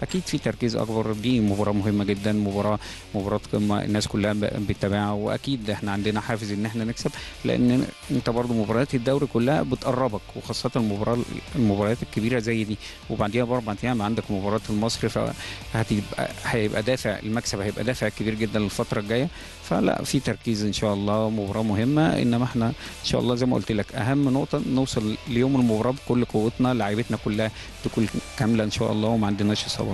اكيد في تركيز اكبر دي مباراه مهمه جدا مباراه مباراه قمه الناس كلها ب- بتتابعها واكيد احنا عندنا حافز ان احنا نكسب لان انت برضو مباريات الدوري كلها بتقربك وخاصه المباراه المباريات الكبيره زي دي وبعديها باربع ايام عندك مباراه المصري فهتبقى هيبقى دافع المكسب هيبقى دافع كبير جدا الفتره الجايه فلا في تركيز ان شاء الله مباراه مهمه انما احنا ان شاء الله زي ما قلت لك اهم نقطه نوصل ليوم المباراه بكل قوتنا لعيبتنا كلها تكون كامله ان شاء الله وما عندناش اصابات